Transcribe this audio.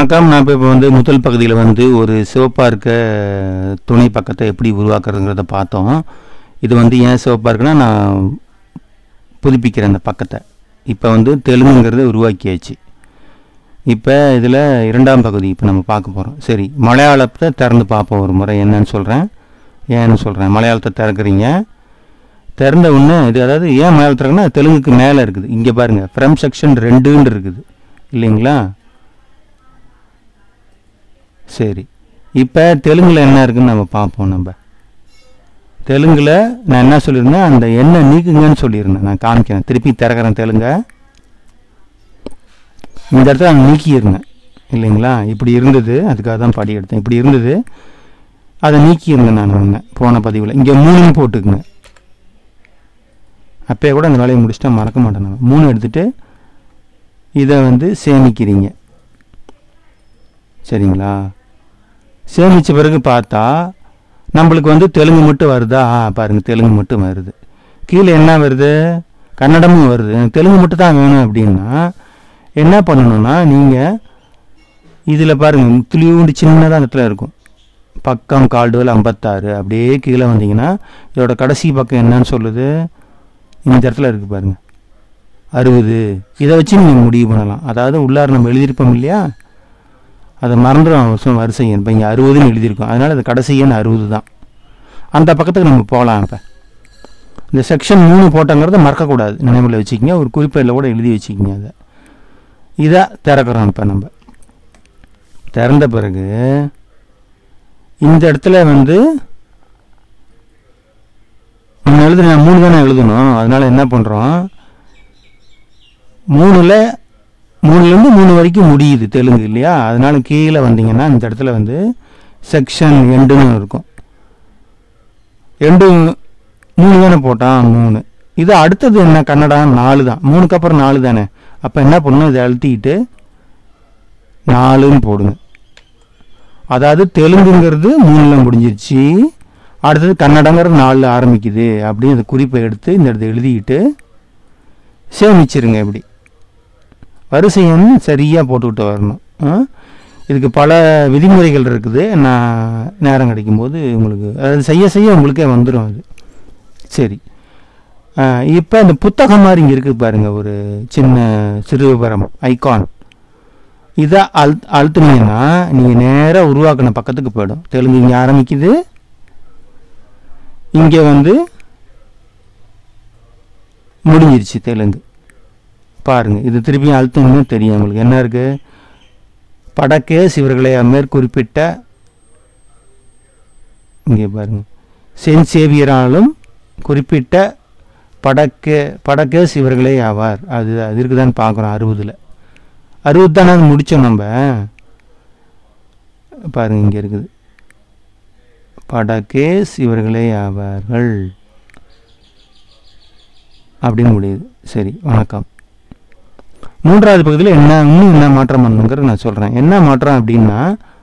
வணக்கம் நான் இப்போ வந்து முதல் பகுதியில் வந்து ஒரு சிவப்பாக இருக்க துணை பக்கத்தை எப்படி உருவாக்குறதுங்கிறத பார்த்தோம் இது வந்து ஏன் சிவப்பாக இருக்குன்னா நான் புதுப்பிக்கிறேன் அந்த பக்கத்தை இப்போ வந்து தெலுங்குங்கிறத உருவாக்கியாச்சு இப்போ இதில் இரண்டாம் பகுதி இப்போ நம்ம பார்க்க போகிறோம் சரி மலையாளத்தை திறந்து பார்ப்போம் ஒரு முறை என்னன்னு சொல்கிறேன் ஏன்னு சொல்கிறேன் மலையாளத்தை திறக்கிறீங்க திறந்த உடனே இது அதாவது ஏன் மலையாளம் திறக்குன்னா தெலுங்குக்கு மேலே இருக்குது இங்கே பாருங்கள் ஃப்ரம் செக்ஷன் ரெண்டுன்னு இருக்குது இல்லைங்களா சரி இப்போ தெலுங்கில் என்ன இருக்குன்னு நம்ம பார்ப்போம் நம்ம தெலுங்கில் நான் என்ன சொல்லியிருந்தேன் அந்த எண்ணெய் நீக்குங்கன்னு சொல்லியிருந்தேன் நான் காமிக்கிறேன் திருப்பி திறக்கிறேன் தெலுங்க இந்த இடத்துல நான் நீக்கியிருந்தேன் இல்லைங்களா இப்படி இருந்தது அதுக்காக தான் படி எடுத்தேன் இப்படி இருந்தது அதை நீக்கியிருந்தேன் நான் முன்ன போன பதிவில் இங்கே மூணுன்னு போட்டுக்குங்க அப்பயே கூட அந்த வேலையை முடிச்சுட்டா மறக்க மாட்டேன் நான் மூணு எடுத்துட்டு இதை வந்து சேமிக்கிறீங்க சரிங்களா சேமித்த பிறகு பார்த்தா நம்மளுக்கு வந்து தெலுங்கு மட்டும் வருதா ஆ பாருங்க தெலுங்கு மட்டும் வருது கீழே என்ன வருது கன்னடமும் வருது எனக்கு தெலுங்கு மட்டும் தான் வேணும் அப்படின்னா என்ன பண்ணணும்னா நீங்கள் இதில் பாருங்கள் துளியூண்டு சின்னதாக அந்த இடத்துல இருக்கும் பக்கம் கால்டுவல் ஐம்பத்தாறு அப்படியே கீழே வந்தீங்கன்னா இதோட கடைசி பக்கம் என்னன்னு சொல்லுது இந்த இடத்துல இருக்குது பாருங்கள் அறுபது இதை வச்சு நீங்கள் முடிவு பண்ணலாம் அதாவது உள்ளார நம்ம எழுதியிருப்போம் இல்லையா அதை மறந்துடும் வருஷம் வரிசை எண் இப்போ இங்கே அறுபதுன்னு எழுதியிருக்கோம் அதனால் அது கடைசி எண் அறுபது தான் அந்த பக்கத்துக்கு நம்ம போகலாம் இப்போ இந்த செக்ஷன் மூணு போட்டங்கிறத மறக்கக்கூடாது நினைவில் வச்சுக்கிங்க ஒரு குறிப்பேடில் கூட எழுதி வச்சுக்கிங்க அதை இதை திறக்கிறோம் இப்போ நம்ம திறந்த பிறகு இந்த இடத்துல வந்து நம்ம எழுதுன மூணு தானே எழுதணும் அதனால் என்ன பண்ணுறோம் மூணில் மூணுலேருந்து மூணு வரைக்கும் முடியுது தெலுங்கு இல்லையா அதனால கீழே வந்தீங்கன்னா இந்த இடத்துல வந்து செக்ஷன் எண்டுன்னு இருக்கும் எண்டு மூணு தானே போட்டான் மூணு இது அடுத்தது என்ன கன்னடா நாலு தான் மூணுக்கு அப்புறம் நாலு தானே அப்போ என்ன பண்ணணும் இதை அழுத்திக்கிட்டு நாலுன்னு போடுங்க அதாவது தெலுங்குங்கிறது மூணில் முடிஞ்சிருச்சு அடுத்தது கன்னடங்கிறது நாலில் ஆரம்பிக்குது அப்படின்னு இந்த குறிப்பை எடுத்து இந்த இடத்த எழுதிக்கிட்டு சேமிச்சிருங்க இப்படி வரிசை எண் சரியாக போட்டுக்கிட்டு வரணும் ஆ? இதுக்கு பல விதிமுறைகள் இருக்குது நான் நேரம் கிடைக்கும்போது உங்களுக்கு அது செய்ய செய்ய உங்களுக்கே வந்துடும் அது சரி இப்போ இந்த புத்தகம் மாதிரி இங்கே இருக்குது பாருங்கள் ஒரு சின்ன சிறுவிபரம் ஐகான் இதை அழு அழுத்துனீங்கன்னா நீங்கள் நேராக உருவாக்கின பக்கத்துக்கு போயிடும் தெலுங்கு இங்கே ஆரம்பிக்குது இங்கே வந்து முடிஞ்சிருச்சு தெலுங்கு பாருங்க இது திருப்பி அழுத்தணும்னு தெரியும் உங்களுக்கு என்ன இருக்கு படக்கேஸ் இவர்களை மேற்குறிப்பிட்ட இங்கே பாருங்க சென்ட் சேவியராலும் குறிப்பிட்ட படக்கே படக்கேஸ் இவர்களே ஆவார் அது அது இருக்குதான்னு பார்க்குறோம் அறுபதில் அறுபது தானே அது முடித்தோம் நம்ம பாருங்க இங்கே இருக்குது படக்கேஸ் இவர்களே ஆவார்கள் அப்படின்னு முடியுது சரி வணக்கம் மூன்றாவது பகுதியில் என்ன இன்னும் என்ன மாற்றம் பண்ணணுங்கிறது நான் சொல்கிறேன் என்ன மாற்றம் அப்படின்னா